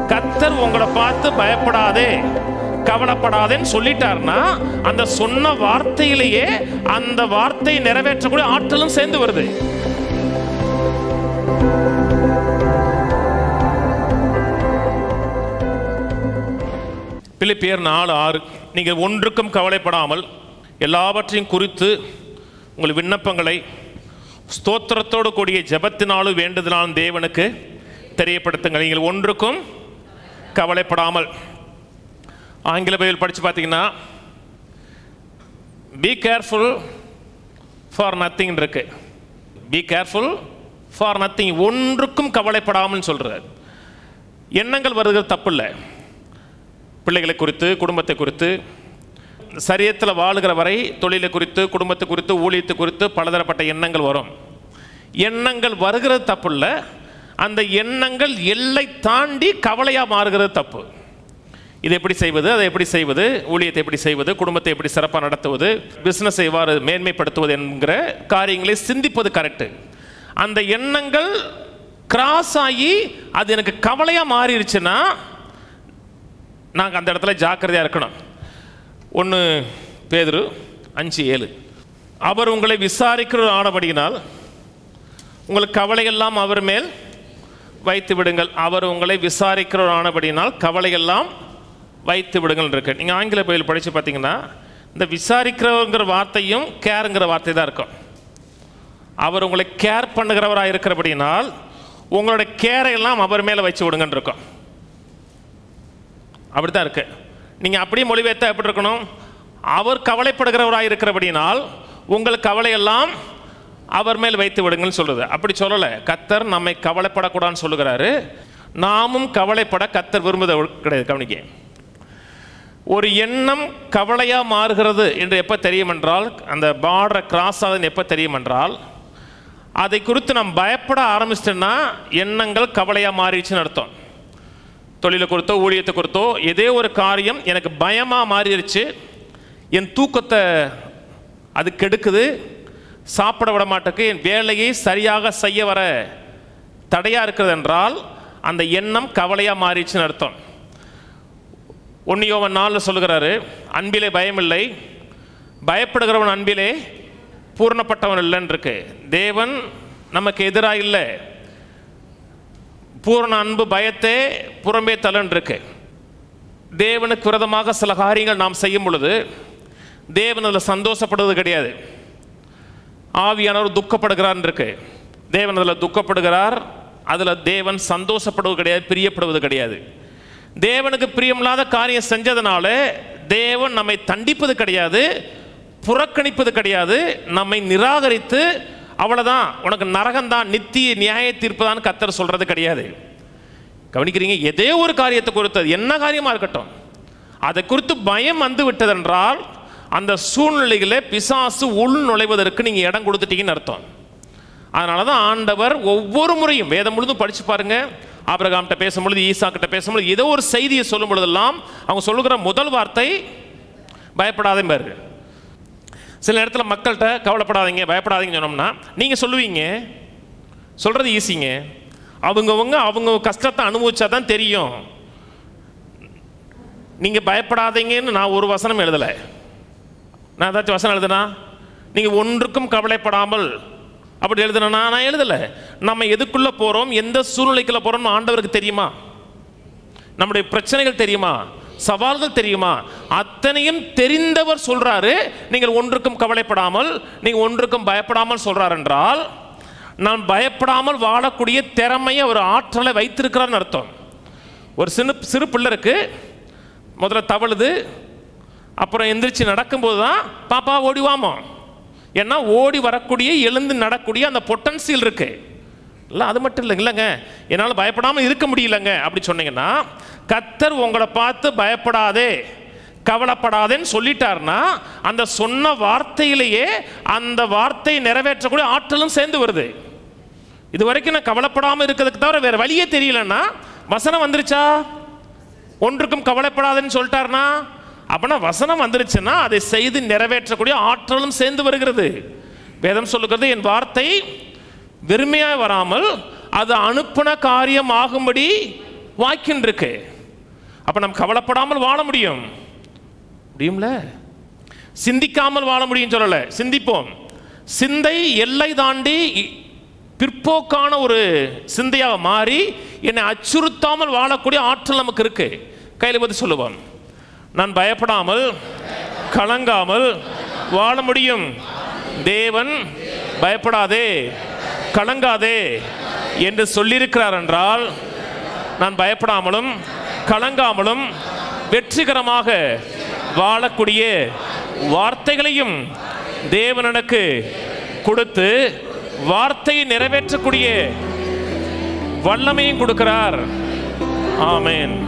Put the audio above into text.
கத்தர் உங்களை பார்த்து பயப்படாதே கவலைப்படாதேன்னு சொல்லிட்டாருன்னா அந்த சொன்ன வார்த்தையிலேயே அந்த வார்த்தை நிறைவேற்றக்கூடிய ஆற்றலும் சேர்ந்து வருது பிலிப்பியர் நாலு ஆறு நீங்கள் ஒன்றுக்கும் கவலைப்படாமல் எல்லாவற்றையும் குறித்து உங்கள் விண்ணப்பங்களை ஸ்தோத்திரத்தோடு கூடிய ஜெபத்தினாலும் வேண்டுதலாலும் தேவனுக்கு தெரியப்படுத்துங்கள் நீங்கள் ஒன்றுக்கும் கவலைப்படாமல் ஆங்கில பைபிள் படித்து பார்த்தீங்கன்னா பி கேர்ஃபுல் ஃபார் நத்திங் இருக்கு பி கேர்ஃபுல் ஃபார் நத்திங் ஒன்றுக்கும் கவலைப்படாமல் சொல்கிறார் எண்ணங்கள் வருகிறது தப்பு இல்லை பிள்ளைகளை குறித்து குடும்பத்தை குறித்து சரியத்தில் வாழுகிற வரை தொழிலை குறித்து குடும்பத்தை குறித்து ஊழியத்தை குறித்து பலதரப்பட்ட எண்ணங்கள் வரும் எண்ணங்கள் வருகிறது தப்பு இல்லை அந்த எண்ணங்கள் எல்லை தாண்டி கவலையாக மாறுகிறது தப்பு இது எப்படி செய்வது அதை எப்படி செய்வது ஊழியத்தை எப்படி செய்வது குடும்பத்தை எப்படி சிறப்பாக நடத்துவது பிஸ்னஸ் எவ்வாறு மேன்மைப்படுத்துவது என்கிற காரியங்களை சிந்திப்பது கரெக்டு அந்த எண்ணங்கள் கிராஸ் ஆகி அது எனக்கு கவலையாக மாறிடுச்சுன்னா நாங்கள் அந்த இடத்துல ஜாக்கிரதையாக இருக்கணும் ஒன்று பேதுரு அஞ்சு ஏழு அவர் உங்களை விசாரிக்கிற ஆனபடியினால் உங்களுக்கு கவலையெல்லாம் அவர் மேல் வைத்து விடுங்கள் அவர் உங்களை விசாரிக்கிற ஆனபடியினால் கவலையெல்லாம் வைத்து விடுங்கள் இருக்கு நீங்கள் ஆங்கில பயில் படித்து பார்த்தீங்கன்னா இந்த விசாரிக்கிறவங்கிற வார்த்தையும் கேருங்கிற வார்த்தை தான் இருக்கும் அவர் உங்களை கேர் பண்ணுகிறவராக இருக்கிறபடியினால் உங்களோட கேரை எல்லாம் அவர் மேலே வச்சு விடுங்கன்னு இருக்கும் அப்படி தான் இருக்கு நீங்கள் அப்படியே மொழிபெயர்த்தா எப்படி இருக்கணும் அவர் கவலைப்படுகிறவராக இருக்கிறபடினால் உங்கள் கவலையெல்லாம் அவர் மேல் வைத்து விடுங்கன்னு சொல்லுது அப்படி சொல்லலை கத்தர் நம்மை கவலைப்படக்கூடாதுன்னு சொல்லுகிறாரு நாமும் கவலைப்பட கத்தர் விரும்புத கிடையாது கவனிக்க ஒரு எண்ணம் கவலையாக மாறுகிறது என்று எப்போ தெரியும் என்றால் அந்த பார்டரை கிராஸ் ஆகுதுன்னு எப்போ தெரியும் என்றால் அதை குறித்து நாம் பயப்பட ஆரம்பிச்சிட்டோன்னா எண்ணங்கள் கவலையாக மாறிடுச்சுன்னு அர்த்தம் தொழிலை குறித்தோ ஊழியத்தை குறித்தோ ஏதே ஒரு காரியம் எனக்கு பயமாக மாறிடுச்சு என் தூக்கத்தை அது கெடுக்குது சாப்பிட விட மாட்டேக்கு என் வேலையை சரியாக செய்ய வர தடையாக இருக்கிறது என்றால் அந்த எண்ணம் கவலையாக மாறிடுச்சுன்னு அர்த்தம் ஒன்னியோவன் நாளில் சொல்லுகிறாரு அன்பிலே பயமில்லை பயப்படுகிறவன் அன்பிலே பூர்ணப்பட்டவன் இல்லைன்னு இருக்கு தேவன் நமக்கு எதிராக இல்லை பூரண அன்பு பயத்தே புறம்பே தலன் இருக்கு தேவனுக்கு விரதமாக சில காரியங்கள் நாம் செய்யும் பொழுது தேவன் அதில் சந்தோஷப்படுவது கிடையாது ஆவியானவர் துக்கப்படுகிறார் இருக்கு தேவன் அதில் துக்கப்படுகிறார் அதில் தேவன் சந்தோஷப்படுவது கிடையாது பிரியப்படுவது கிடையாது தேவனுக்கு பிரியமில்லாத காரியம் செஞ்சதுனால தேவன் நம்மை தண்டிப்பது கிடையாது புறக்கணிப்பது கிடையாது நம்மை நிராகரித்து அவ்வளோதான் உனக்கு நரகம்தான் நித்திய நியாய தீர்ப்புதான் கத்தர் சொல்றது கிடையாது கவனிக்கிறீங்க ஏதே ஒரு காரியத்தை குறித்து அது என்ன காரியமாக இருக்கட்டும் அதை குறித்து பயம் வந்து விட்டதென்றால் அந்த சூழ்நிலைகளை பிசாசு உள் நுழைவதற்கு நீங்கள் இடம் கொடுத்துட்டீங்கன்னு அர்த்தம் அதனால தான் ஆண்டவர் ஒவ்வொரு முறையும் வேதம் முழுதும் படித்து பாருங்க ஆபிரகாம்கிட்ட பேசும்பொழுது ஈசா கிட்ட பேசும்பொழுது ஏதோ ஒரு செய்தியை சொல்லும் பொழுதெல்லாம் அவங்க சொல்லுகிற முதல் வார்த்தை பயப்படாதே பாரு சில இடத்துல மக்கள்கிட்ட கவலைப்படாதீங்க பயப்படாதீங்கன்னு சொன்னோம்னா நீங்கள் சொல்லுவீங்க சொல்கிறது ஈஸிங்க அவங்கவுங்க அவங்க கஷ்டத்தை அனுபவிச்சா தான் தெரியும் நீங்கள் பயப்படாதீங்கன்னு நான் ஒரு வசனம் எழுதலை நான் ஏதாச்சும் வசனம் எழுதுனா நீங்கள் ஒன்றுக்கும் கவலைப்படாமல் அப்படி எழுதுனா நான் எழுதலை நம்ம எதுக்குள்ளே போகிறோம் எந்த சூழ்நிலைக்குள்ளே போகிறோம்னு ஆண்டவருக்கு தெரியுமா நம்முடைய பிரச்சனைகள் தெரியுமா சவால்கள் தெரியுமா அத்தனையும் தெரிந்தவர் சொல்றாரு நீங்கள் ஒன்றுக்கும் கவலைப்படாமல் நீங்கள் ஒன்றுக்கும் பயப்படாமல் சொல்றார் என்றால் நான் பயப்படாமல் வாழக்கூடிய திறமையை ஒரு ஆற்றலை வைத்திருக்கிறார்னு அர்த்தம் ஒரு சின்ன சிறு பிள்ளருக்கு முதல்ல தவழுது அப்புறம் எந்திரிச்சு நடக்கும்போது தான் பாப்பா ஓடிவாமோ ஏன்னா ஓடி வரக்கூடிய எழுந்து நடக்கூடிய அந்த பொட்டன்சியல் இருக்கு இல்லை அது மட்டும் இல்லை இல்லைங்க என்னால் பயப்படாமல் இருக்க முடியலங்க அப்படி சொன்னீங்கன்னா கத்தர் உங்களை பார்த்து பயப்படாதே கவலைப்படாதேன்னு சொல்லிட்டாருன்னா அந்த சொன்ன வார்த்தையிலேயே அந்த வார்த்தை நிறைவேற்றக்கூடிய ஆற்றலும் சேர்ந்து வருது இது வரைக்கும் நான் கவலைப்படாமல் இருக்கிறதுக்கு தவிர வேற வழியே தெரியலன்னா வசனம் வந்துருச்சா ஒன்றுக்கும் கவலைப்படாதேன்னு சொல்லிட்டாருனா அப்படின்னா வசனம் வந்துருச்சுன்னா அதை செய்து நிறைவேற்றக்கூடிய ஆற்றலும் சேர்ந்து வருகிறது வேதம் சொல்லுகிறது என் வார்த்தை வெறுமையாக வராமல் அது அனுப்பின காரியம் ஆகும்படி வாய்க்கின்றிருக்கு அப்ப நம்ம கவலைப்படாமல் வாழ முடியும் முடியும்ல சிந்திக்காமல் வாழ முடியும் சொல்லல சிந்திப்போம் சிந்தை எல்லை தாண்டி இ- பிற்போக்கான ஒரு சிந்தையாக மாறி என்னை அச்சுறுத்தாமல் வாழக்கூடிய ஆற்றல் நமக்கு இருக்கு கையில் பற்றி சொல்லுவான் நான் பயப்படாமல் கலங்காமல் வாழ முடியும் தேவன் பயப்படாதே கலங்காதே என்று சொல்லியிருக்கிறார் என்றால் நான் பயப்படாமலும் கலங்காமலும் வெற்றிகரமாக வாழக்கூடிய வார்த்தைகளையும் தேவன் எனக்கு கொடுத்து வார்த்தையை நிறைவேற்றக்கூடிய வல்லமையும் கொடுக்கிறார் ஆமென்